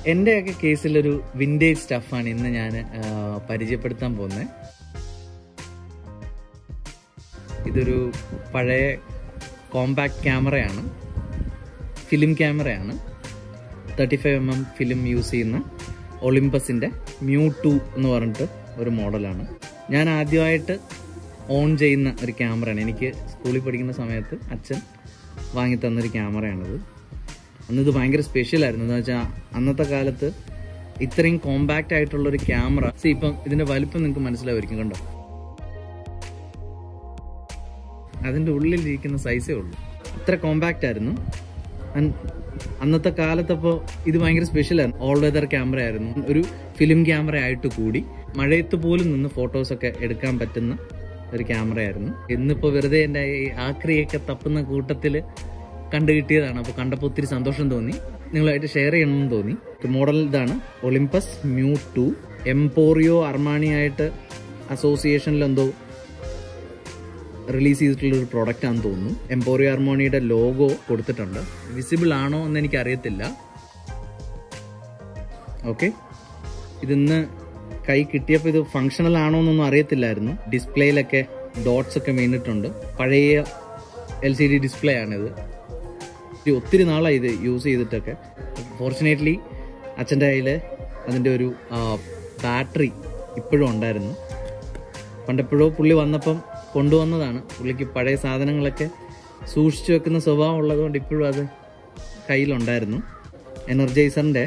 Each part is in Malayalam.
എൻ്റെയൊക്കെ കേസിലൊരു വിൻറ്റേജ് സ്റ്റഫാണ് ഇന്ന് ഞാൻ പരിചയപ്പെടുത്താൻ പോകുന്നത് ഇതൊരു പഴയ കോമ്പാക്ട് ക്യാമറയാണ് ഫിലിം ക്യാമറയാണ് thirty five M M film use ചെയ്യുന്ന ഒളിമ്പസിൻ്റെ മ്യൂ ടു എന്ന് പറഞ്ഞിട്ട് ഒരു മോഡലാണ് ഞാൻ ആദ്യമായിട്ട് ഓൺ ചെയ്യുന്ന ഒരു ക്യാമറയാണ് എനിക്ക് സ്കൂളിൽ പഠിക്കുന്ന സമയത്ത് അച്ഛൻ വാങ്ങി തന്നൊരു ക്യാമറയാണിത് അന്ന് ഇത് ഭയങ്കര സ്പെഷ്യൽ ആയിരുന്നു എന്ന് വെച്ചാൽ അന്നത്തെ കാലത്ത് ഇത്രയും കോമ്പാക്റ്റ് ആയിട്ടുള്ള ഒരു ക്യാമറ സി ഇപ്പം ഇതിന്റെ വലിപ്പം നിങ്ങൾക്ക് മനസ്സിലാവുമായിരിക്കും കണ്ടോ അതിന്റെ ഉള്ളിൽ ഇരിക്കുന്ന സൈസേ ഉള്ളൂ ഇത്ര കോമ്പാക്റ്റ് ആയിരുന്നു And അന്നത്തെ കാലത്തപ്പോൾ ഇത് ഭയങ്കര സ്പെഷ്യൽ ആയിരുന്നു ഓൾ വെതർ ക്യാമറ ആയിരുന്നു ഒരു ഫിലിം ക്യാമറ ആയിട്ട് കൂടി മഴയത്ത് പോലും നിന്ന് ഫോട്ടോസ് ഒക്കെ എടുക്കാൻ പറ്റുന്ന ഒരു ക്യാമറ ആയിരുന്നു ഇന്നിപ്പോൾ വെറുതെ എൻ്റെ ഈ ആക്രിയൊക്കെ തപ്പുന്ന കൂട്ടത്തിൽ കണ്ടു കിട്ടിയതാണ് അപ്പോൾ കണ്ടപ്പോൾ ഒത്തിരി സന്തോഷം തോന്നി നിങ്ങളായിട്ട് ഷെയർ ചെയ്യണമെന്ന് തോന്നി മോഡൽ ഇതാണ് ഒളിമ്പസ് മ്യൂ ടു എംപോറിയോ അർമാണിയായിട്ട് അസോസിയേഷനിൽ എന്തോ റിലീസ് ചെയ്തിട്ടുള്ള ഒരു പ്രോഡക്റ്റ് ആണെന്ന് തോന്നുന്നു എംപോറിയോ അർമോണിയുടെ ലോഗോ കൊടുത്തിട്ടുണ്ട് വിസിബിൾ ആണോ എന്ന് എനിക്ക് അറിയത്തില്ല ഓക്കെ ഇതിന്ന് കൈ കിട്ടിയപ്പോൾ ഇത് ഫങ്ഷണൽ ആണോ എന്നൊന്നും അറിയത്തില്ലായിരുന്നു ഡിസ്പ്ലേയിലൊക്കെ ഡോട്ട്സ് ഒക്കെ വീണിട്ടുണ്ട് പഴയ എൽ സി ഡി ഡിസ്പ്ലേ ആണിത് ഇത് ഒത്തിരി നാളായി ഇത് യൂസ് ചെയ്തിട്ടൊക്കെ ഫോർച്ചുനേറ്റ്ലി അച്ഛൻ്റെ കയ്യിൽ അതിൻ്റെ ഒരു ബാറ്ററി ഇപ്പോഴും ഉണ്ടായിരുന്നു പണ്ടെപ്പോഴോ പുള്ളി വന്നപ്പം കൊണ്ടുവന്നതാണ് പുള്ളിക്ക് പഴയ സാധനങ്ങളൊക്കെ സൂക്ഷിച്ചു വെക്കുന്ന സ്വഭാവം ഉള്ളതുകൊണ്ട് ഇപ്പോഴും അത് കയ്യിലുണ്ടായിരുന്നു എനർജൈസറിൻ്റെ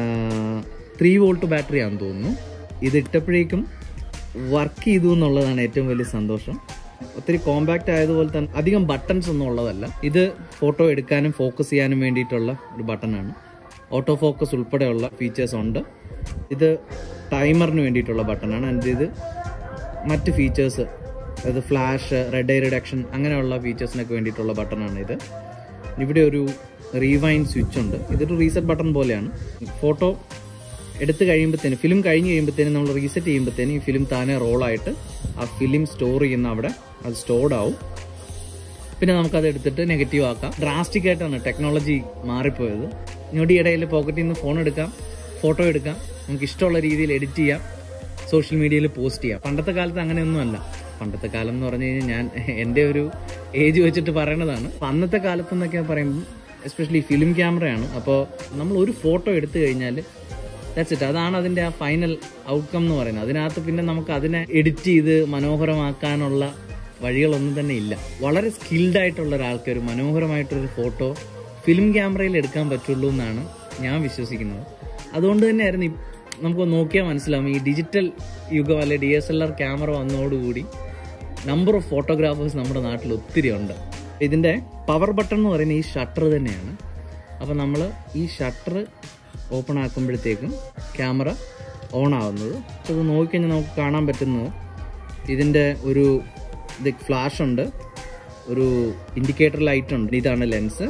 ത്രീ വോൾട്ട് ബാറ്ററി ആണെന്ന് തോന്നുന്നു ഇത് ഇട്ടപ്പോഴേക്കും വർക്ക് ചെയ്തു എന്നുള്ളതാണ് ഏറ്റവും വലിയ സന്തോഷം ഒത്തിരി കോമ്പാക്റ്റ് ആയതുപോലെ തന്നെ അധികം ബട്ടൺസ് ഒന്നും ഉള്ളതല്ല ഇത് ഫോട്ടോ എടുക്കാനും ഫോക്കസ് ചെയ്യാനും വേണ്ടിയിട്ടുള്ള ഒരു ബട്ടണാണ് ഓട്ടോ ഫോക്കസ് ഉൾപ്പെടെയുള്ള ഫീച്ചേഴ്സ് ഉണ്ട് ഇത് ടൈമറിന് വേണ്ടിയിട്ടുള്ള ബട്ടണാണ് ആൻഡ് ഇത് മറ്റ് ഫീച്ചേഴ്സ് അതായത് ഫ്ലാഷ് റെഡ് ഐ റിഡക്ഷൻ അങ്ങനെയുള്ള ഫീച്ചേഴ്സിനൊക്കെ വേണ്ടിയിട്ടുള്ള ബട്ടണാണ് ഇത് ഇവിടെ ഒരു റീവൈൻ സ്വിച്ച് ഉണ്ട് ഇതൊരു റീസെറ്റ് ബട്ടൺ പോലെയാണ് ഫോട്ടോ എടുത്തു കഴിയുമ്പോഴത്തേന് ഫിലിം കഴിഞ്ഞ് കഴിയുമ്പോഴത്തേനും നമ്മൾ റീസെറ്റ് ചെയ്യുമ്പോഴത്തേനും ഈ ഫിലിം താനെ റോളായിട്ട് ആ ഫിലിം സ്റ്റോർ ചെയ്യുന്ന അവിടെ അത് സ്റ്റോർഡ് ആവും പിന്നെ നമുക്കത് എടുത്തിട്ട് നെഗറ്റീവ് ആക്കാം ഡ്രാസ്റ്റിക് ആയിട്ടാണ് ടെക്നോളജി മാറിപ്പോയത് ഞൊടിയിടയിൽ പോക്കറ്റിൽ നിന്ന് ഫോൺ എടുക്കാം ഫോട്ടോ എടുക്കാം നമുക്ക് ഇഷ്ടമുള്ള രീതിയിൽ എഡിറ്റ് ചെയ്യാം സോഷ്യൽ മീഡിയയിൽ പോസ്റ്റ് ചെയ്യാം പണ്ടത്തെ കാലത്ത് അങ്ങനെയൊന്നുമല്ല പണ്ടത്തെ കാലം എന്ന് പറഞ്ഞു കഴിഞ്ഞാൽ ഞാൻ എൻ്റെ ഒരു ഏജ് വെച്ചിട്ട് പറയണതാണ് അപ്പം അന്നത്തെ കാലത്ത് എന്നൊക്കെ പറയുമ്പോൾ എസ്പെഷ്യലി ഫിലിം ക്യാമറയാണ് അപ്പോൾ നമ്മൾ ഒരു ഫോട്ടോ എടുത്തു കഴിഞ്ഞാൽ ദാറ്റ്സ് ഇറ്റ് അതാണ് അതിൻ്റെ ആ ഫൈനൽ ഔട്ട്കം എന്ന് പറയുന്നത് അതിനകത്ത് പിന്നെ നമുക്ക് അതിനെ എഡിറ്റ് ചെയ്ത് മനോഹരമാക്കാനുള്ള വഴികളൊന്നും തന്നെ ഇല്ല വളരെ സ്കിൽഡ് ആയിട്ടുള്ള ഒരാൾക്ക് ഒരു മനോഹരമായിട്ടൊരു ഫോട്ടോ ഫിലിം ക്യാമറയിൽ എടുക്കാൻ പറ്റുള്ളൂ എന്നാണ് ഞാൻ വിശ്വസിക്കുന്നത് അതുകൊണ്ട് തന്നെയായിരുന്നു ഈ- നമുക്ക് നോക്കിയാൽ മനസ്സിലാവും ഈ ഡിജിറ്റൽ യുഗം അല്ലെ D S L R camera വന്നതോടുകൂടി നമ്പർ ഓഫ് ഫോട്ടോഗ്രാഫേഴ്സ് നമ്മുടെ നാട്ടിൽ ഒത്തിരി ഉണ്ട് ഇതിൻ്റെ പവർ ബട്ടൺ എന്ന് പറയുന്ന ഈ ഷട്ടർ തന്നെയാണ് അപ്പോൾ നമ്മൾ ഈ ഷട്ടർ ഓപ്പൺ ആക്കുമ്പോഴത്തേക്കും ക്യാമറ ഓൺ ആവുന്നത് അപ്പോൾ ഇത് നോക്കിക്കഴിഞ്ഞാൽ നമുക്ക് കാണാൻ പറ്റുന്നത് ഇതിൻ്റെ ഒരു ഇത് ഫ്ലാഷ് ഉണ്ട് ഒരു ഇൻഡിക്കേറ്റർ ലൈറ്റ് ഉണ്ട് ഇതാണ് ലെൻസ്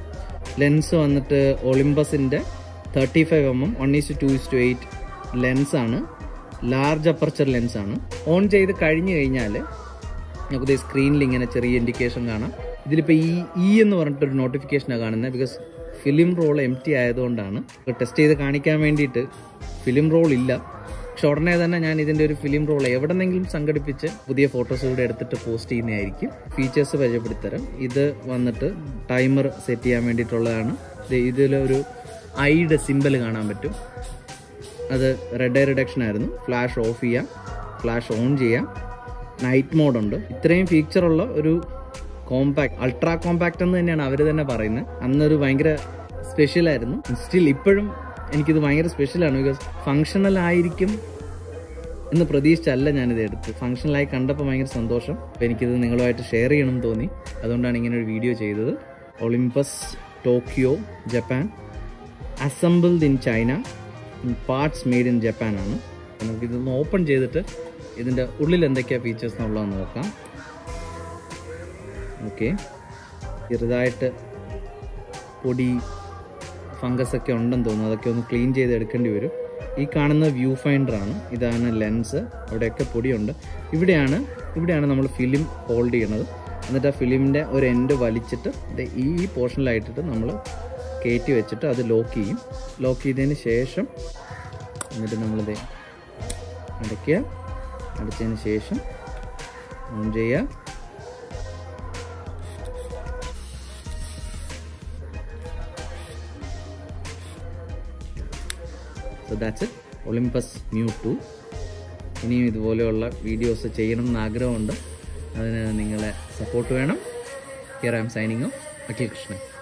ലെൻസ് വന്നിട്ട് ഒളിമ്പസിൻ്റെ thirty five M M one is to is two eight ലെൻസാണ് ലാർജ് അപ്പർച്ചർ ലെൻസാണ് ഓൺ ചെയ്ത് കഴിഞ്ഞ് കഴിഞ്ഞാൽ നമുക്ക് സ്ക്രീനിൽ ഇങ്ങനെ ചെറിയ ഇൻഡിക്കേഷൻ കാണാം ഇതിലിപ്പോൾ ഈ ഇ എന്ന് പറഞ്ഞിട്ടൊരു നോട്ടിഫിക്കേഷനാണ് കാണുന്നത് because film roll M T ആയതുകൊണ്ടാണ് ടെസ്റ്റ് ചെയ്ത് കാണിക്കാൻ വേണ്ടിയിട്ട് ഫിലിം റോൾ ഇല്ല പക്ഷെ ഉടനെ തന്നെ ഞാൻ ഇതിൻ്റെ ഒരു ഫിലിം റോൾ എവിടെന്നെങ്കിലും സംഘടിപ്പിച്ച് പുതിയ ഫോട്ടോസ് കൂടെ എടുത്തിട്ട് പോസ്റ്റ് ചെയ്യുന്നതായിരിക്കും ഫീച്ചേഴ്സ് പരിചയപ്പെടുത്തരാം ഇത് വന്നിട്ട് ടൈമർ സെറ്റ് ചെയ്യാൻ വേണ്ടിയിട്ടുള്ളതാണ് ഇതിലൊരു ഐയുടെ സിമ്പൽ കാണാൻ പറ്റും അത് റെഡ് ഐ റിഡക്ഷൻ ആയിരുന്നു ഫ്ലാഷ് ഓഫ് ചെയ്യാം ഫ്ലാഷ് ഓൺ ചെയ്യാം നൈറ്റ് മോഡുണ്ട് ഇത്രയും ഫീച്ചറുള്ള ഒരു കോമ്പാക്ട് അൾട്രാ കോമ്പാക്ട് എന്ന് തന്നെയാണ് അവർ തന്നെ പറയുന്നത് അന്നൊരു ഭയങ്കര സ്പെഷ്യൽ ആയിരുന്നു സ്റ്റിൽ ഇപ്പോഴും എനിക്കിത് ഭയങ്കര സ്പെഷ്യലാണ് ബിക്കോസ് ഫങ്ഷണൽ ആയിരിക്കും എന്ന് പ്രതീക്ഷിച്ചല്ല ഞാനിത് എടുത്ത് ഫങ്ഷണലായി കണ്ടപ്പോൾ ഭയങ്കര സന്തോഷം അപ്പോൾ എനിക്കിത് നിങ്ങളുമായിട്ട് ഷെയർ ചെയ്യണം എന്ന് തോന്നി അതുകൊണ്ടാണ് ഇങ്ങനെ ഒരു വീഡിയോ ചെയ്തത് Olympus Tokyo Japan assembled in China parts made in Japan ആണ് അപ്പോൾ നമുക്കിതൊന്ന് ഓപ്പൺ ചെയ്തിട്ട് ഇതിൻ്റെ ഉള്ളിൽ എന്തൊക്കെയാണ് ഫീച്ചേഴ്സ് എന്നുള്ളതെന്ന് നോക്കാം ഓക്കെ ചെറുതായിട്ട് പൊടി ഫംഗസ് ഒക്കെ ഉണ്ടെന്ന് തോന്നുന്നു അതൊക്കെ ഒന്ന് ക്ലീൻ ചെയ്ത് എടുക്കേണ്ടി വരും ഈ കാണുന്ന വ്യൂ ഫൈൻഡർ ആണ് ഇതാണ് ലെൻസ് അവിടെയൊക്കെ പൊടിയുണ്ട് ഇവിടെയാണ് ഇവിടെയാണ് നമ്മൾ ഫിലിം ഹോൾഡ് ചെയ്യണത് എന്നിട്ട് ആ ഫിലിമിൻ്റെ ഒരു എൻഡ് വലിച്ചിട്ട് ദേ ഈ പോർഷനിലായിട്ടിട്ട് നമ്മൾ കയറ്റി വെച്ചിട്ട് അത് ലോക്ക് ചെയ്യും ലോക്ക് ചെയ്തതിന് ശേഷം എന്നിട്ട് നമ്മളിത് അടയ്ക്കുക അടച്ചതിന് ശേഷം ഓൺ ചെയ്യുക so that's it Olympus mju two ഇനിയും ഇതുപോലെയുള്ള വീഡിയോസ് ചെയ്യണമെന്ന് ആഗ്രഹമുണ്ട് അതിന് നിങ്ങളെ സപ്പോർട്ട് വേണം here I'm signing off Akhil Krishnan